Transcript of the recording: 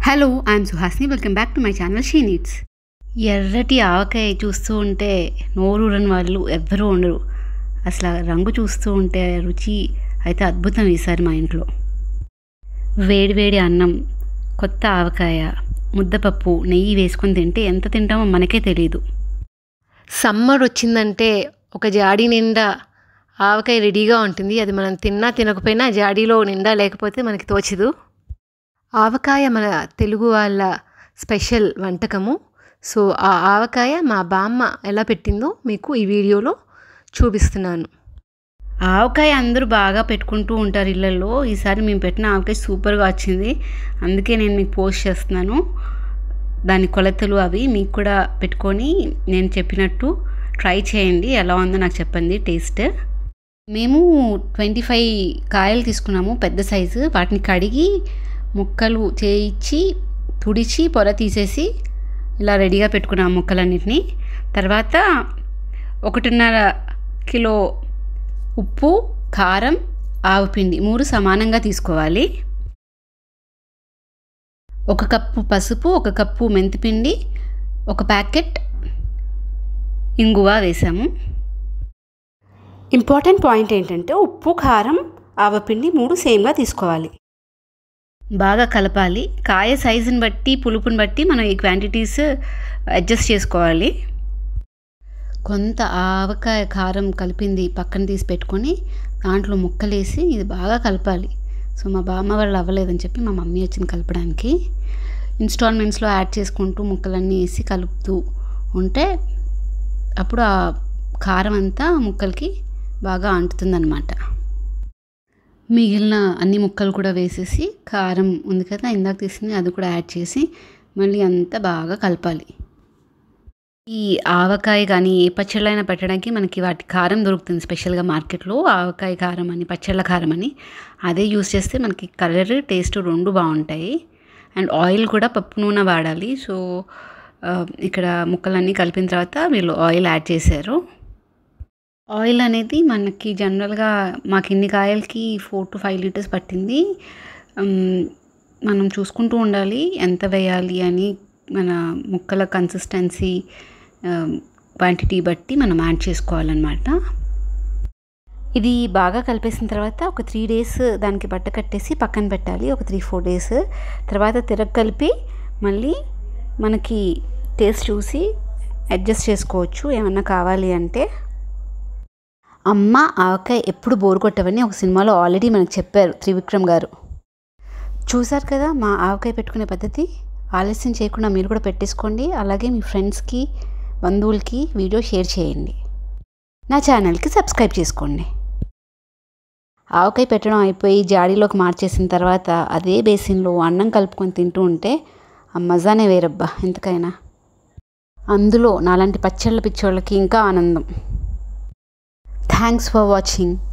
hello I'm Suhasini welcome back to my channel she needs ఎర్రటి ఆవకాయ చూస్తూ ఉంటే నోరూరని వాళ్ళు ఎవ్వరూ ఉండరు అసలు ఆ రంగు చూస్తూ ఉంటే రుచి అయితే అద్భుతం ఈసారి మా ఇంట్లో వేడివేడి అన్నం కొత్త ఆవకాయ ముద్దపప్పు నెయ్యి వేసుకొని తింటే ఎంత తింటామో మనకే తెలియదు సమ్మర్ వచ్చిందంటే ఒక జాడీ నిండా ఆవకాయ రెడీగా ఉంటుంది అది మనం తిన్నా తినకపోయినా జాడీలో నిండా లేకపోతే మనకి తోచదు ఆవకాయ మన తెలుగు వాళ్ళ స్పెషల్ వంటకము సో ఆ ఆవకాయ మా బామ్మ ఎలా పెట్టిందో మీకు ఈ వీడియోలో చూపిస్తున్నాను ఆవకాయ అందరూ బాగా పెట్టుకుంటూ ఉంటారు ఇళ్ళల్లో ఈసారి మేము పెట్టిన ఆవకాయ సూపర్గా వచ్చింది అందుకే నేను మీకు పోస్ట్ చేస్తున్నాను దాని కొలతలు అవి మీకు కూడా పెట్టుకొని నేను చెప్పినట్టు ట్రై చేయండి ఎలా ఉందో నాకు చెప్పండి టేస్ట్ మేము ట్వంటీ ఫైవ్ కాయలు తీసుకున్నాము పెద్ద సైజు వాటిని కడిగి ముక్కలు చేయించి తుడిచి పొర తీసేసి ఇలా రెడీగా పెట్టుకున్నాము ముక్కలన్నిటిని తర్వాత ఒకటిన్నర కిలో ఉప్పు కారం ఆవుపిండి మూడు సమానంగా తీసుకోవాలి ఒక కప్పు పసుపు ఒక కప్పు మెంతిపిండి ఒక ప్యాకెట్ ఇంగువ వేసాము ఇంపార్టెంట్ పాయింట్ ఏంటంటే ఉప్పు కారం ఆవపిండి మూడు సేమ్గా తీసుకోవాలి బాగా కలపాలి కాయ సైజుని బట్టి పులుపుని బట్టి మనం ఈ క్వాంటిటీస్ అడ్జస్ట్ చేసుకోవాలి కొంత ఆవకాయ కారం కలిపింది పక్కన తీసి పెట్టుకొని దాంట్లో ముక్కలేసి ఇది బాగా కలపాలి సో మా బామ్మ వాళ్ళు అవ్వలేదని చెప్పి మా మమ్మీ వచ్చింది కలపడానికి ఇన్స్టాల్మెంట్స్లో యాడ్ చేసుకుంటూ ముక్కలన్నీ వేసి కలుపుతూ ఉంటే అప్పుడు ఆ కారం అంతా ముక్కలకి బాగా అంటుతుందన్నమాట మిగిలిన అన్ని ముక్కలు కూడా వేసేసి కారం ఉంది కదా ఇందాక తీసింది అది కూడా యాడ్ చేసి మళ్ళీ అంతా బాగా కలపాలి ఈ ఆవకాయ కానీ ఏ పచ్చళ్ళైనా పెట్టడానికి మనకి వాటి కారం దొరుకుతుంది స్పెషల్గా మార్కెట్లో ఆవకాయ కారం అని పచ్చళ్ళ కారం అని అదే యూస్ చేస్తే మనకి కలర్ టేస్ట్ రెండు బాగుంటాయి అండ్ ఆయిల్ కూడా పప్పు నూనె వాడాలి సో ఇక్కడ ముక్కలన్నీ కలిపిన తర్వాత వీళ్ళు ఆయిల్ యాడ్ చేశారు ఆయిల్ అనేది మనకి జనరల్గా మాకు ఇన్ని కాయలకి ఫోర్ టు ఫైవ్ లీటర్స్ పట్టింది మనం చూసుకుంటూ ఉండాలి ఎంత వేయాలి అని మన ముక్కల కన్సిస్టెన్సీ క్వాంటిటీ బట్టి మనం యాడ్ చేసుకోవాలన్నమాట ఇది బాగా కలిపేసిన తర్వాత ఒక త్రీ డేస్ దానికి బట్ట కట్టేసి పక్కన పెట్టాలి ఒక త్రీ ఫోర్ డేస్ తర్వాత తిరగ కలిపి మళ్ళీ మనకి టేస్ట్ చూసి అడ్జస్ట్ చేసుకోవచ్చు ఏమన్నా కావాలి అంటే అమ్మ ఆవకాయ ఎప్పుడు బోరు కొట్టవని ఒక సినిమాలో ఆల్రెడీ మనకు చెప్పారు త్రివిక్రమ్ గారు చూసారు కదా మా ఆవకాయ పెట్టుకునే పద్ధతి ఆలస్యం చేయకుండా మీరు కూడా పెట్టేసుకోండి అలాగే మీ ఫ్రెండ్స్కి బంధువులకి వీడియో షేర్ చేయండి నా ఛానల్కి సబ్స్క్రైబ్ చేసుకోండి ఆవకాయ పెట్టడం అయిపోయి జాడీలోకి మార్చేసిన తర్వాత అదే బేసిన్లో అన్నం కలుపుకొని తింటూ ఉంటే ఆ మజానే వేరబ్బా ఎంతకైనా అందులో నాలాంటి పచ్చళ్ళ పిచ్చోళ్ళకి ఇంకా ఆనందం థ్యాంక్స్ ఫర్ వాచింగ్